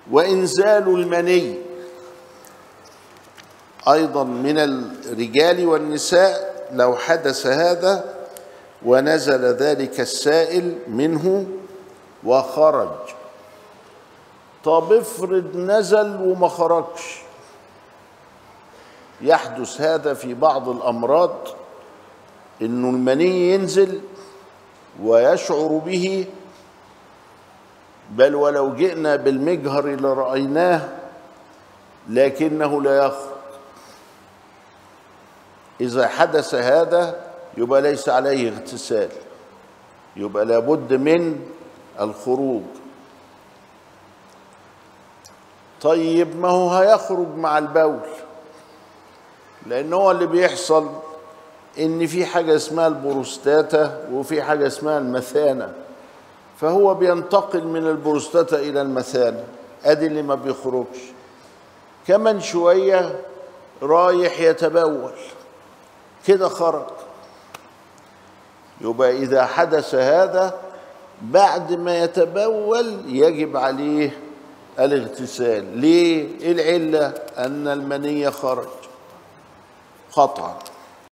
وإنزال المني أيضا من الرجال والنساء لو حدث هذا ونزل ذلك السائل منه وخرج طب افرض نزل وما خرجش يحدث هذا في بعض الأمراض إنه المني ينزل ويشعر به بل ولو جئنا بالمجهر لرأيناه لكنه لا يخرج إذا حدث هذا يبقى ليس عليه اغتسال يبقى لابد من الخروج طيب ما هو هيخرج مع البول لأن هو اللي بيحصل إن في حاجة اسمها البروستاتا وفي حاجة اسمها المثانة فهو بينتقل من البروستاتا إلى المثانة أدي اللي ما بيخرجش كمان شوية رايح يتبول كده خرج يبقى إذا حدث هذا بعد ما يتبول يجب عليه الاغتسال ليه؟ إيه العلة؟ أن المني خرج قطعا